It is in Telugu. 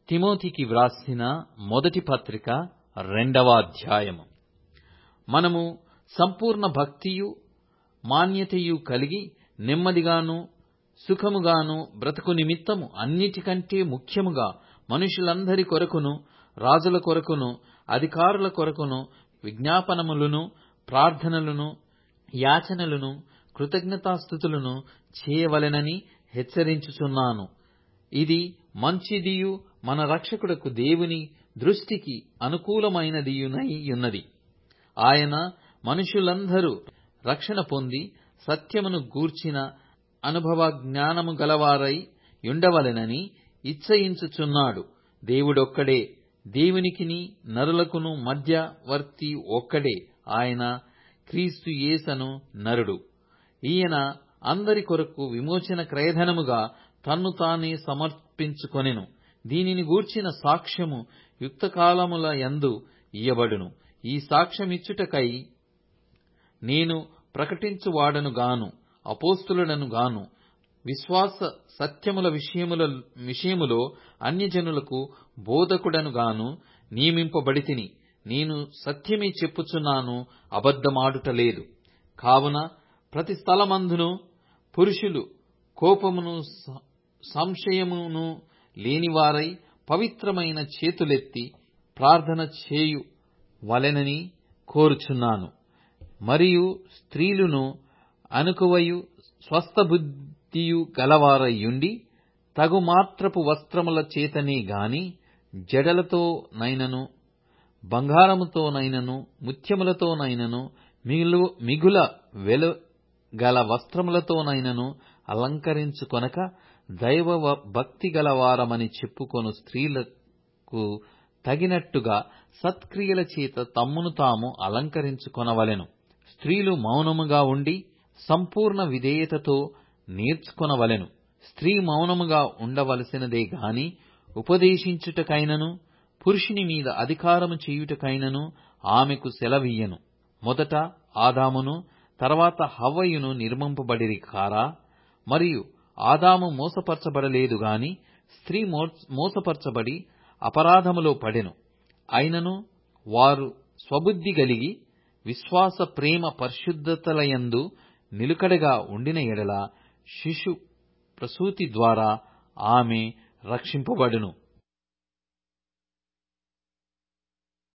తిమోతికి వ్రాసిన మొదటి పత్రిక రెండవ అధ్యాయము మనము సంపూర్ణ భక్తియు మాన్యతయు కలిగి నెమ్మదిగాను సుఖముగాను బ్రతుకు నిమిత్తము అన్నిటికంటే ముఖ్యముగా మనుషులందరి కొరకును రాజుల కొరకును అధికారుల కొరకును విజ్ఞాపనములను ప్రార్థనలను యాచనలను కృతజ్ఞతాస్థుతులను చేయవలెనని హెచ్చరించుచున్నాను ఇది మంచిదియు మన రక్షకుడకు దేవుని దృష్టికి అనుకూలమైనదియునై ఉన్నది ఆయన మనుషులందరూ రక్షణ పొంది సత్యమును గూర్చిన అనుభవ జ్ఞానము గలవారై యుండవలెనని ఇచ్చయించుచున్నాడు దేవుడొక్కడే దేవునికిని నరులకును మధ్యవర్తి ఒక్కడే ఆయన క్రీస్తు యేసను నరుడు ఈయన అందరి కొరకు విమోచన క్రయధనముగా తన్ను తానే సమర్పించుకొనెను దీనిని గూర్చిన సాక్ష్యము యుక్తకాలముల యందు ఇయ్యబడును ఈ సాక్ష్యమిచ్చుటకై నేను ప్రకటించువాడను గాను అపోస్తులుడను గాను విశ్వాస సత్యముల విషయముల విషయములో అన్యజనులకు బోధకుడను గాను నియమింపబడితిని నేను సత్యమే చెప్పుచున్నాను అబద్ధమాడుట లేదు కావున ప్రతి స్థలమందును పురుషులు కోపమును సంశయమును లేనివారై పవిత్రమైన చేతులెత్తి ప్రార్థన చేయు వలెనని కోరుచున్నాను మరియు స్త్రీలును అనుకువయు స్వస్థబుద్ధియు గలవారయ్యుండి తగు మాత్రపు వస్త్రముల చేతనే గాని జడలతో నైనను బంగారముతోనైనను ముత్యములతోనైనను మిగులు మిగుల వెలుగల వస్త్రములతోనైనను అలంకరించుకొనక దైవ భక్తి గలవారమని చెప్పుకొను స్త్రీలకు తగినట్టుగా సత్క్రియల చేత తమ్మును తాము అలంకరించుకొనవలెను స్త్రీలు మౌనముగా ఉండి సంపూర్ణ విధేయతతో నేర్చుకొనవలెను స్త్రీ మౌనముగా ఉండవలసినదే గాని ఉపదేశించుటకైనను పురుషుని మీద అధికారము చేయుటకైనను ఆమెకు సెలవీయను మొదట ఆదామును తర్వాత హవ్వయును నిర్మింపబడిరి కారా మరియు ఆదాము మోసపరచబడలేదు గాని స్త్రీ మోసపరచబడి అపరాధములో పడెను అయినను వారు స్వబుద్ధి గలిగి విశ్వాస ప్రేమ పరిశుద్ధతలయందు నిలుకడగా ఉండిన ఎడల శిశు ప్రసూతి ద్వారా ఆమె రక్షింపబడును